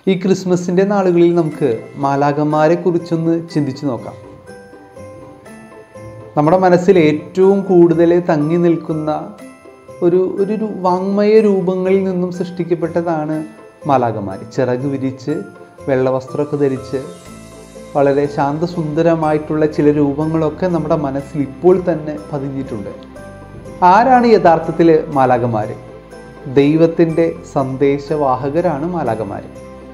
ഈ ക്രിസ്മസിൻ്റെ നാളുകളിൽ നമുക്ക് മാലാകന്മാരെ കുറിച്ചൊന്ന് ചിന്തിച്ചു നോക്കാം നമ്മുടെ മനസ്സിൽ ഏറ്റവും കൂടുതൽ തങ്ങി നിൽക്കുന്ന ഒരു ഒരു രു- വാങ്മയ രൂപങ്ങളിൽ നിന്നും സൃഷ്ടിക്കപ്പെട്ടതാണ് മാലാകന്മാർ ചിറക് വിരിച്ച് വെള്ളവസ്ത്രമൊക്കെ ധരിച്ച് വളരെ ശാന്തസുന്ദരമായിട്ടുള്ള ചില രൂപങ്ങളൊക്കെ നമ്മുടെ മനസ്സിൽ ഇപ്പോൾ തന്നെ പതിഞ്ഞിട്ടുണ്ട് ആരാണ് യഥാർത്ഥത്തിൽ മാലാകന്മാർ ദൈവത്തിൻ്റെ സന്ദേശവാഹകരാണ് മാലാകന്മാർ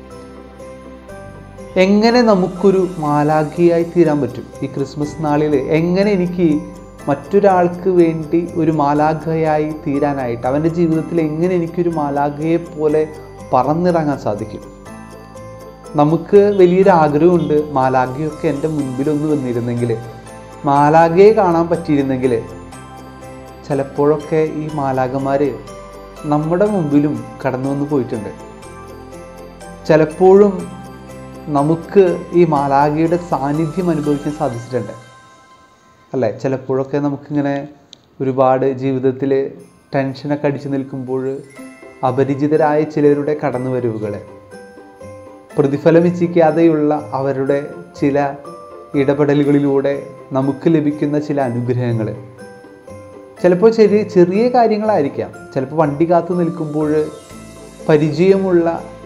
എങ്ങനെ നമുക്കൊരു മാലാഖിയായി തീരാൻ പറ്റും ഈ ക്രിസ്മസ് നാളിൽ എങ്ങനെ എനിക്ക് മറ്റൊരാൾക്ക് വേണ്ടി ഒരു മാലാഖയായി തീരാനായിട്ട് അവൻ്റെ ജീവിതത്തിൽ എങ്ങനെ എനിക്കൊരു മാലാഖയെ പോലെ പറന്നിറങ്ങാൻ സാധിക്കും നമുക്ക് വലിയൊരു ആഗ്രഹമുണ്ട് മാലാഖയൊക്കെ എൻ്റെ മുൻപിലൊന്ന് വന്നിരുന്നെങ്കിൽ മാലാഖയെ കാണാൻ പറ്റിയിരുന്നെങ്കിൽ ചിലപ്പോഴൊക്കെ ഈ മാലാഖമാർ നമ്മുടെ മുമ്പിലും കടന്നു വന്ന് പോയിട്ടുണ്ട് ചിലപ്പോഴും നമുക്ക് ഈ മാലാഖയുടെ സാന്നിധ്യം അനുഭവിക്കാൻ സാധിച്ചിട്ടുണ്ട് അല്ലേ ചിലപ്പോഴൊക്കെ നമുക്കിങ്ങനെ ഒരുപാട് ജീവിതത്തിൽ ടെൻഷനൊക്കെ അടിച്ചു നിൽക്കുമ്പോൾ അപരിചിതരായ ചിലരുടെ കടന്നുവരവുകൾ പ്രതിഫലം ഇച്ഛിക്കാതെയുള്ള അവരുടെ ചില ഇടപെടലുകളിലൂടെ നമുക്ക് ലഭിക്കുന്ന ചില അനുഗ്രഹങ്ങൾ ചിലപ്പോൾ ചെറിയ ചെറിയ കാര്യങ്ങളായിരിക്കാം ചിലപ്പോൾ വണ്ടി കാത്തു നിൽക്കുമ്പോൾ പരിചയമുള്ള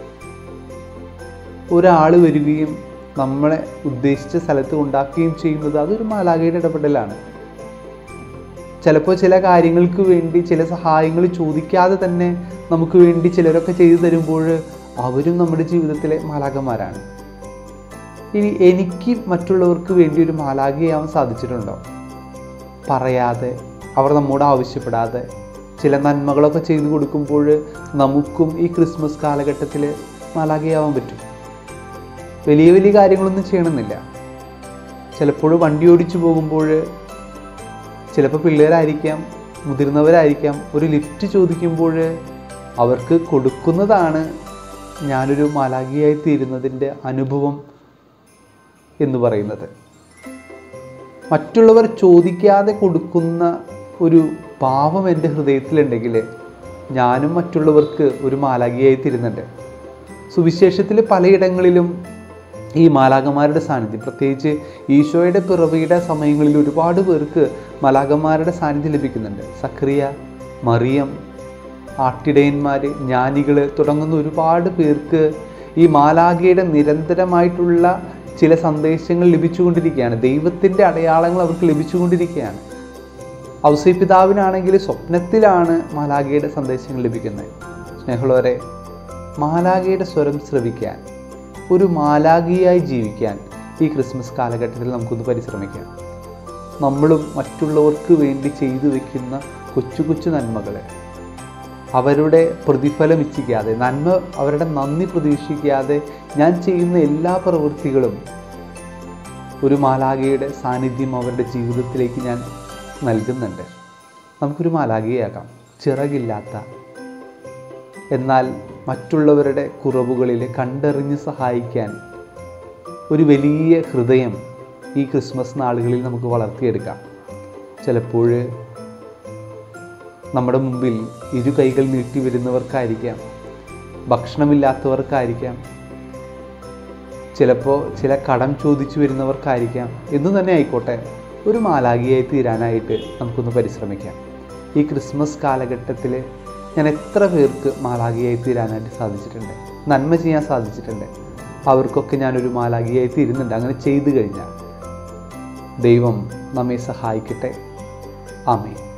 ഒരാൾ വരികയും നമ്മളെ ഉദ്ദേശിച്ച സ്ഥലത്ത് ഉണ്ടാക്കുകയും ചെയ്യുന്നത് അതൊരു മാലാഖയുടെ ഇടപെടലാണ് ചിലപ്പോൾ ചില കാര്യങ്ങൾക്ക് വേണ്ടി ചില സഹായങ്ങൾ ചോദിക്കാതെ തന്നെ നമുക്ക് വേണ്ടി ചിലരൊക്കെ ചെയ്തു തരുമ്പോൾ അവരും നമ്മുടെ ജീവിതത്തിലെ മാലാഖന്മാരാണ് ഇനി എനിക്ക് മറ്റുള്ളവർക്ക് വേണ്ടി ഒരു മാലാഖയാവാൻ സാധിച്ചിട്ടുണ്ടോ പറയാതെ അവർ നമ്മോട് ആവശ്യപ്പെടാതെ ചില നന്മകളൊക്കെ ചെയ്തു കൊടുക്കുമ്പോൾ നമുക്കും ഈ ക്രിസ്മസ് കാലഘട്ടത്തിൽ മാലാഖയാവാൻ പറ്റും വലിയ വലിയ കാര്യങ്ങളൊന്നും ചെയ്യണമെന്നില്ല ചിലപ്പോൾ വണ്ടി ഓടിച്ചു പോകുമ്പോൾ ചിലപ്പോൾ പിള്ളേരായിരിക്കാം മുതിർന്നവരായിരിക്കാം ഒരു ലിഫ്റ്റ് ചോദിക്കുമ്പോൾ അവർക്ക് കൊടുക്കുന്നതാണ് ഞാനൊരു മാലാഖിയായി തീരുന്നതിൻ്റെ അനുഭവം എന്ന് പറയുന്നത് മറ്റുള്ളവർ ചോദിക്കാതെ കൊടുക്കുന്ന ഒരു ഭാവം എൻ്റെ ഹൃദയത്തിലുണ്ടെങ്കിൽ ഞാനും മറ്റുള്ളവർക്ക് ഒരു മാലാഖിയായി തീരുന്നുണ്ട് സുവിശേഷത്തിൽ പലയിടങ്ങളിലും ഈ മാലാകന്മാരുടെ സാന്നിധ്യം പ്രത്യേകിച്ച് ഈശോയുടെ പിറവിയുടെ സമയങ്ങളിൽ ഒരുപാട് പേർക്ക് മാലാകന്മാരുടെ സാന്നിധ്യം ലഭിക്കുന്നുണ്ട് സക്രിയ മറിയം ആട്ടിടയന്മാർ ജ്ഞാനികൾ തുടങ്ങുന്ന ഒരുപാട് പേർക്ക് ഈ മാലാഖയുടെ നിരന്തരമായിട്ടുള്ള ചില സന്ദേശങ്ങൾ ലഭിച്ചുകൊണ്ടിരിക്കുകയാണ് ദൈവത്തിൻ്റെ അടയാളങ്ങൾ അവർക്ക് ലഭിച്ചുകൊണ്ടിരിക്കുകയാണ് ഔസൈപിതാവിനാണെങ്കിൽ സ്വപ്നത്തിലാണ് മാലാഖയുടെ സന്ദേശങ്ങൾ ലഭിക്കുന്നത് സ്നേഹമുള്ളവരെ മാലാഖയുടെ സ്വരം ശ്രവിക്കാൻ ഒരു മാലാഖിയായി ജീവിക്കാൻ ഈ ക്രിസ്മസ് കാലഘട്ടത്തിൽ നമുക്കൊന്ന് പരിശ്രമിക്കാം നമ്മളും മറ്റുള്ളവർക്ക് വേണ്ടി ചെയ്തു വെക്കുന്ന കൊച്ചു കൊച്ചു നന്മകൾ അവരുടെ പ്രതിഫലം ഇച്ഛിക്കാതെ നന്മ അവരുടെ നന്ദി പ്രതീക്ഷിക്കാതെ ഞാൻ ചെയ്യുന്ന എല്ലാ പ്രവൃത്തികളും ഒരു മാലാഖയുടെ സാന്നിധ്യം അവരുടെ ജീവിതത്തിലേക്ക് ഞാൻ നൽകുന്നുണ്ട് നമുക്കൊരു മാലാഖയാകാം ചിറകില്ലാത്ത എന്നാൽ മറ്റുള്ളവരുടെ കുറവുകളിൽ കണ്ടറിഞ്ഞ് സഹായിക്കാൻ ഒരു വലിയ ഹൃദയം ഈ ക്രിസ്മസ് നാളുകളിൽ നമുക്ക് വളർത്തിയെടുക്കാം ചിലപ്പോൾ നമ്മുടെ മുമ്പിൽ ഇരു കൈകൾ നീട്ടി വരുന്നവർക്കായിരിക്കാം ഭക്ഷണമില്ലാത്തവർക്കായിരിക്കാം ചിലപ്പോൾ ചില കടം ചോദിച്ചു വരുന്നവർക്കായിരിക്കാം എന്നു തന്നെ ആയിക്കോട്ടെ ഒരു മാലാഖിയായി തീരാനായിട്ട് നമുക്കൊന്ന് പരിശ്രമിക്കാം ഈ ക്രിസ്മസ് കാലഘട്ടത്തിൽ ഞാൻ എത്ര പേർക്ക് മാലാഖിയായി തീരാനായിട്ട് സാധിച്ചിട്ടുണ്ട് നന്മ ചെയ്യാൻ സാധിച്ചിട്ടുണ്ട് അവർക്കൊക്കെ ഞാനൊരു മാലാഖിയായി തീരുന്നുണ്ട് അങ്ങനെ ചെയ്തു കഴിഞ്ഞാൽ ദൈവം നമ്മെ സഹായിക്കട്ടെ ആമേ